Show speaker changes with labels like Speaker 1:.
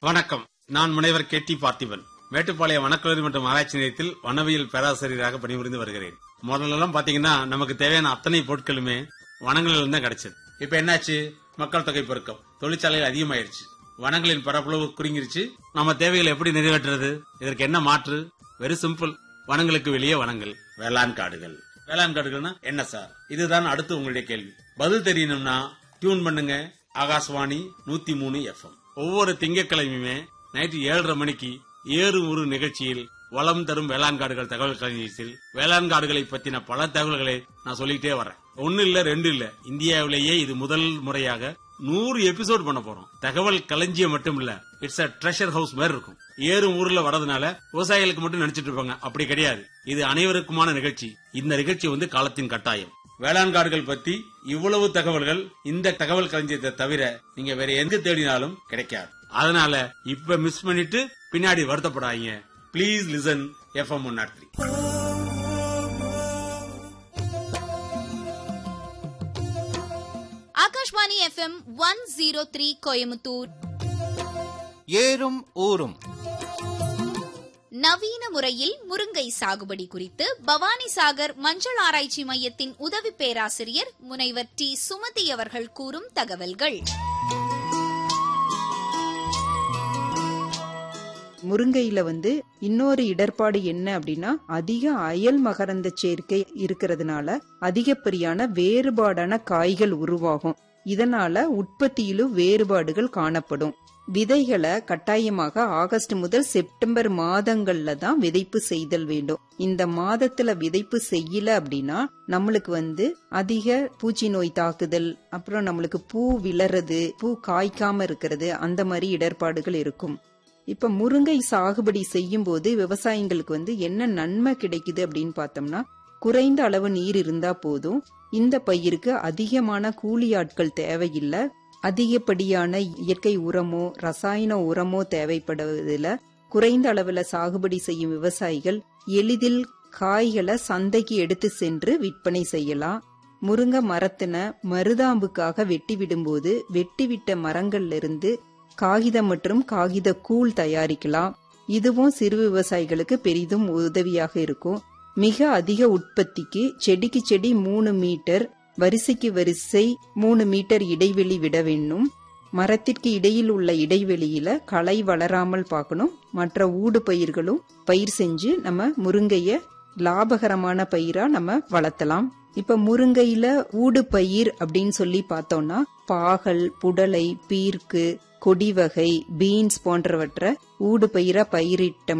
Speaker 1: வணக்கம் நான் முனைவர் கே டி பார்த்திபன் மேட்டுப்பாளையம் வனக்கல்லூரி மற்றும் ஆராய்ச்சி நிலையத்தில் வனவியல் பேராசிரியராக பணிபுரிந்து வருகிறேன் முதல்ல எல்லாம் பாத்தீங்கன்னா நமக்கு தேவையான அத்தனை பொருட்களுமே வனங்களில் தான் கிடைச்சது இப்ப என்னாச்சு மக்கள் தொகை பெருக்கம் தொழிற்சாலைகள் அதிகமாயிருச்சு வனங்களின் பரப்பளவு குறுங்கிருச்சு நம்ம தேவைகளை எப்படி நிறைவேற்றுறது இதற்கு என்ன மாற்று வெரி சிம்பிள் வனங்களுக்கு வெளியே வனங்கள் வேளாண் காடுகள் வேளாண் காடுகள்னா என்ன சார் இதுதான் அடுத்து உங்களுடைய கேள்வி பதில் தெரியணும்னா டியூன் பண்ணுங்க ஆகாஷ்வாணி நூத்தி மூணு எஃப்எம் ஒவ்வொரு திங்கட்கிழமையுமே நைட்டு ஏழரை மணிக்கு ஏறு ஒரு நிகழ்ச்சியில் வளம் தரும் வேளாண் காடுகள் தகவல் களஞ்சியத்தில் வேளாண் காடுகளை பத்தின பல தகவல்களை நான் சொல்லிட்டே வரேன் ஒன்னு இல்ல ரெண்டு இல்ல இந்தியாவிலேயே இது முதல் முறையாக நூறு எபிசோட் பண்ண போறோம் தகவல் களஞ்சியம் மட்டும் இல்ல இட்ஸ் அ ட்ரெஷர் ஹவுஸ் மாதிரி இருக்கும் ஏறும் ஊர்ல வரதுனால விவசாயிகளுக்கு மட்டும் நினைச்சிட்டு இருப்பாங்க அப்படி கிடையாது இது அனைவருக்குமான நிகழ்ச்சி இந்த நிகழ்ச்சி வந்து காலத்தின் கட்டாயம் வேளாண் காடுகள் பத்தி இவ்வளவு தகவல்கள் இந்த தகவல் களஞ்சியத்தை தவிர நீங்க வேற எங்க தேடினாலும் கிடைக்காது அதனால இப்ப மிஸ் பண்ணிட்டு பின்னாடி வருத்தப்படாதீங்க please listen FM one nought three
Speaker 2: Akashvani FM one zero three Coimbatore
Speaker 3: ஏறும் ஊரும்
Speaker 2: நவீன முறையில் முருங்கை சாகுபடி குறித்து பவானி சாகர் மஞ்சள் ஆராய்ச்சி மையத்தின் உதவி பேராசிரியர் முனைவர் டி சுமதி அவர்கள் கூறும் தகவல்கள்
Speaker 4: முருங்கையில வந்து இன்னொரு இடர்பாடு என்ன அப்படின்னா அதிக அயல் மகரந்த சேர்க்கை இருக்கிறதுனால அதிகப்படியான வேறுபாடான காய்கள் உருவாகும் இதனால உற்பத்தியிலும் வேறுபாடுகள் காணப்படும் விதைகளை கட்டாயமாக ஆகஸ்ட் முதல் செப்டம்பர் மாதங்கள்ல தான் விதைப்பு செய்தல் வேண்டும் இந்த மாதத்துல விதைப்பு செய்யல அப்படின்னா நம்மளுக்கு வந்து அதிக பூச்சி நோய் தாக்குதல் அப்புறம் நம்மளுக்கு பூ விளறது பூ காய்க்காம இருக்கிறது அந்த மாதிரி இடர்பாடுகள் இருக்கும் இப்ப முருங்கை சாகுபடி செய்யும் போது விவசாயிங்களுக்கு வந்து என்ன நன்மை கிடைக்குது அப்படின்னு பார்த்தோம்னா குறைந்த அளவு நீர் இருந்தா போதும் இந்த பயிருக்கு அதிகமான கூலி ஆட்கள் தேவையில்லை அதிகப்படியான இயற்கை உரமோ ரசாயன உரமோ தேவைப்படுவதில்ல குறைந்த அளவுல சாகுபடி செய்யும் விவசாயிகள் எளிதில் காய்களை சந்தைக்கு எடுத்து சென்று விற்பனை செய்யலாம் முருங்கை மரத்தின மருதாம்புக்காக வெட்டி விடும்போது வெட்டிவிட்ட மரங்கள்ல இருந்து காகிதம் மற்றும் காகித கூழ் தயாரிக்கலாம் இதுவும் சிறு விவசாயிகளுக்கு பெரிதும் உதவியாக இருக்கும் மிக அதிக உற்பத்திக்கு செடிக்கு செடி மூணு மீட்டர் வரிசைக்கு வரிசை மூணு மீட்டர் இடைவெளி விட வேண்டும் மரத்திற்கு இடையில் உள்ள இடைவெளியில களை வளராமல் பார்க்கணும் மற்ற ஊடு பயிர்களும் பயிர் செஞ்சு நம்ம முருங்கைய லாபகரமான பயிரா நம்ம வளர்த்தலாம் இப்ப முருங்கையில ஊடு பயிர் அப்படின்னு சொல்லி பார்த்தோம்னா பாகல் புடலை பீர்க்கு கொடி வகை பீன்ஸ் போன்றவற்றை ஊடு பயிரா பயிரிட்ட